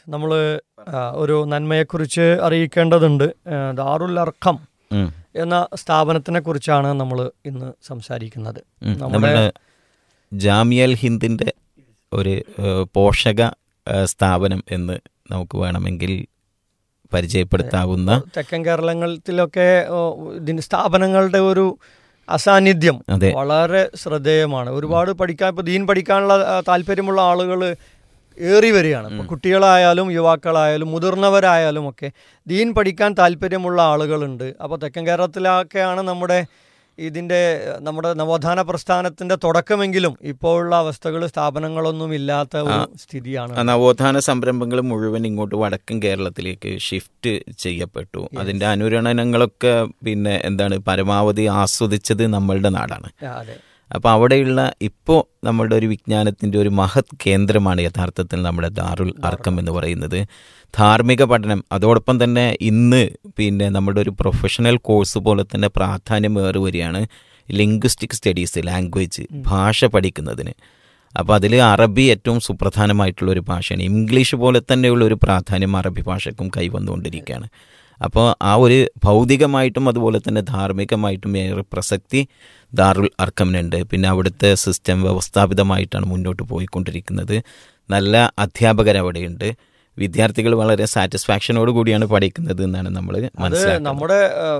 നമ്മൾ ഒരു നന്മയെക്കുറിച്ച് അറിയിക്കേണ്ടതുണ്ട് ആ, ദാറുൽ അർഖം ഉം, എന്ന സ്ഥാപനത്തിനെ കുറിച്ചാണ് നമ്മൾ ഇന്ന് സംസാരിക്കുന്നത് ഉം. നമ്മുടെ- നമ്മുടെ ജാമിയൽ ഹിന്ദിന്റെ ഒരു ഏഹ്, പോഷക ഏഹ്, സ്ഥാപനം എന്ന് നമുക്ക് വേണമെങ്കിൽ പരിചയപ്പെടുത്താവുന്ന തെക്കൻ കേരളത്തിലൊക്കെ ഓ, ഇതിന് സ്ഥാപനങ്ങളുടെ ഒരു അസാന്നിധ്യം അതെ വളരെ ശ്രദ്ധേയമാണ് ഒരുപാട് പഠിക്കാൻ ഇപ്പൊ ദീൻ പഠിക്കാനുള്ള ആ, താല്പര്യമുള്ള ആളുകൾ ഏറി വരികയാണ് ഇപ്പൊ കുട്ടികളായാലും യുവാക്കളായാലും മുതിർന്നവരായാലും ഒക്കെ ദീൻ പഠിക്കാൻ താല്പര്യമുള്ള ആളുകളുണ്ട് അപ്പോൾ തെക്കൻ കേരളത്തിലൊക്കെയാണ് നമ്മുടെ ഇതിൻ്റെ നമ്മുടെ നവോത്ഥാന പ്രസ്ഥാനത്തിൻ്റെ തുടക്കമെങ്കിലും ഇപ്പോഴുള്ള അവസ്ഥകൾ സ്ഥാപനങ്ങളൊന്നും ഇല്ലാത്ത ഒരു സ്ഥിതിയാണ് ആ നവോത്ഥാന സംരംഭങ്ങൾ മുഴുവൻ ഇങ്ങോട്ട് വടക്കൻ കേരളത്തിലേക്ക് ഷിഫ്റ്റ് ചെയ്യപ്പെട്ടു അതിന്റെ അനുരണനങ്ങളൊക്കെ പിന്നെ എന്താണ് പരമാവധി ആസ്വദിച്ചത് നമ്മളുടെ നാടാണ് ആ, അതെ അപ്പോൾ അവിടെയുള്ള ഇപ്പോൾ നമ്മളുടെ ഒരു വിജ്ഞാനത്തിൻ്റെ ഒരു മഹത് കേന്ദ്രമാണ് യഥാർത്ഥത്തിൽ നമ്മുടെ ദാറുൽ അർക്കം എന്ന് പറയുന്നത് ധാർമ്മിക പഠനം അതോടൊപ്പം തന്നെ ഇന്ന് പിന്നെ നമ്മുടെ ഒരു പ്രൊഫഷണൽ കോഴ്സ് പോലെ തന്നെ പ്രാധാന്യമേറി വരികയാണ് ലിംഗ്വിസ്റ്റിക് സ്റ്റഡീസ് ലാംഗ്വേജ് ഭാഷ പഠിക്കുന്നതിന് അപ്പോൾ അതിൽ അറബി ഏറ്റവും സുപ്രധാനമായിട്ടുള്ള ഒരു ഭാഷയാണ് ഇംഗ്ലീഷ് പോലെ തന്നെയുള്ള ഒരു പ്രാധാന്യം അറബി ഭാഷയ്ക്കും കൈവന്നുകൊണ്ടിരിക്കുകയാണ് അപ്പോൾ ആ ഒരു ഭൗതികമായിട്ടും അതുപോലെ തന്നെ ധാർമ്മികമായിട്ടും ഏറെ പ്രസക്തി ദാറുൽ അർക്കമിനുണ്ട് പിന്നെ അവിടുത്തെ സിസ്റ്റം വ്യവസ്ഥാപിതമായിട്ടാണ് മുന്നോട്ട് പോയിക്കൊണ്ടിരിക്കുന്നത് നല്ല അധ്യാപകർ അവിടെയുണ്ട് വിദ്യാർത്ഥികൾ വളരെ സാറ്റിസ്ഫാക്ഷനോട് കൂടിയാണ് പഠിക്കുന്നത് എന്നാണ് നമ്മൾ അത് മനസ്സിലാക്കുന്നത് നമ്മുടെ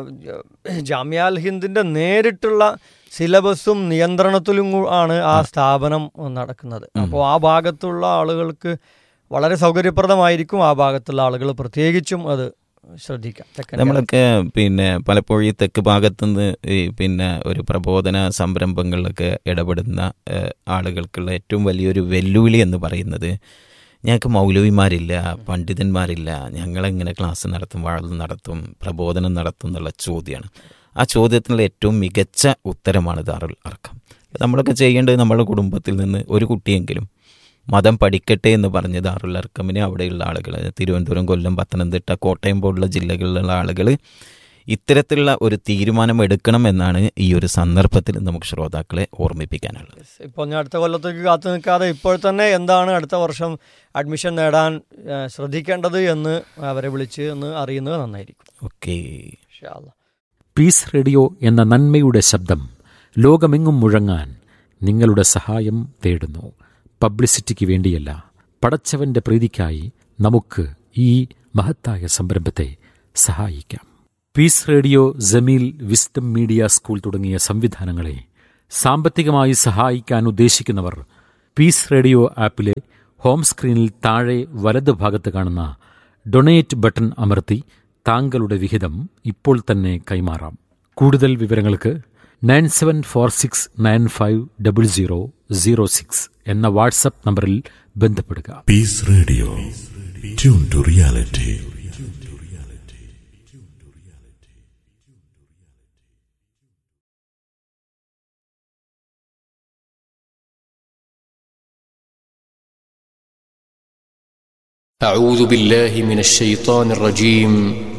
ജാമ്യാൽ ഹിന്ദിന്റെ നേരിട്ടുള്ള സിലബസും നിയന്ത്രണത്തിലും കൂ- ആണ് ആ സ്ഥാപനം നടക്കുന്നത് അപ്പോൾ ആ ഭാഗത്തുള്ള ആളുകൾക്ക് വളരെ സൗകര്യപ്രദമായിരിക്കും ആ ഭാഗത്തുള്ള ആളുകൾ പ്രത്യേകിച്ചും അത് ശ്രദ്ധിക്കാം തെക്കൻ നമ്മളൊക്കെ പിന്നെ പലപ്പോഴും ഈ തെക്ക് ഭാഗത്തുനിന്ന് ഈ പിന്നെ ഒരു പ്രബോധന സംരംഭങ്ങളിലൊക്കെ ഇടപെടുന്ന ഏഹ്, ആളുകൾക്കുള്ള ഏറ്റവും വലിയൊരു വെല്ലുവിളി എന്ന് പറയുന്നത് ഞങ്ങൾക്ക് മൗലവിമാരില്ല പണ്ഡിതന്മാരില്ല ഞങ്ങളെങ്ങനെ ക്ലാസ് നടത്തും വാഴ നടത്തും പ്രബോധനം നടത്തും എന്നുള്ള ചോദ്യമാണ് ആ ചോദ്യത്തിനുള്ള ഏറ്റവും മികച്ച ഉത്തരമാണ് ദാറുൽ അർക്കം നമ്മളൊക്കെ ചെയ്യേണ്ടത് നമ്മുടെ കുടുംബത്തിൽ നിന്ന് ഒരു കുട്ടിയെങ്കിലും മതം പഠിക്കട്ടെ എന്ന് പറഞ്ഞ് ദാറുൽ അർക്കമിനെ അവിടെയുള്ള ആളുകൾ തിരുവനന്തപുരം കൊല്ലം പത്തനംതിട്ട കോട്ടയം പോലുള്ള ജില്ലകളിലുള്ള ആളുകൾ ഇത്തരത്തിലുള്ള ഒരു തീരുമാനം എടുക്കണം എന്നാണ് ഈ ഒരു സന്ദർഭത്തിൽ നമുക്ക് ശ്രോതാക്കളെ ഓർമ്മിപ്പിക്കാനുള്ളത് ഇപ്പോൾ ഞാൻ അടുത്ത കൊല്ലത്തേക്ക് കാത്തു നിൽക്കാതെ ഇപ്പോൾ തന്നെ എന്താണ് അടുത്ത വർഷം അഡ്മിഷൻ നേടാൻ ആ, ശ്രദ്ധിക്കേണ്ടത് എന്ന് അവരെ വിളിച്ച് എന്ന് അറിയുന്നത് നന്നായിരിക്കും ഓക്കെ ഇൻഷാ അല്ലാ. പീസ് റേഡിയോ എന്ന നന്മയുടെ ശബ്ദം ലോകമെങ്ങും മുഴങ്ങാൻ നിങ്ങളുടെ സഹായം തേടുന്നു പബ്ലിസിറ്റിക്ക് വേണ്ടിയല്ല പടച്ചവന്റെ പ്രീതിക്കായി നമുക്ക് ഈ മഹത്തായ സംരംഭത്തെ സഹായിക്കാം peace radio Jameel wisdom media school തുടങ്ങിയ സംവിധാനങ്ങളെ സാമ്പത്തികമായി സഹായിക്കാൻ ഉദ്ദേശിക്കുന്നവർ പീസ് റേഡിയോ ആപ്പിലെ ഹോം സ്ക്രീനിൽ താഴെ വലത് ഭാഗത്ത് കാണുന്ന ഡൊണേറ്റ് ബട്ടൺ അമർത്തി താങ്കളുടെ വിഹിതം ഇപ്പോൾ തന്നെ കൈമാറാം കൂടുതൽ വിവരങ്ങൾക്ക് nine seven four six nine five double zero zero six എന്ന വാട്സപ്പ് നമ്പറിൽ ബന്ധപ്പെടുക Peace Radio. Tune to reality. أعوذ بالله من الشيطان الرجيم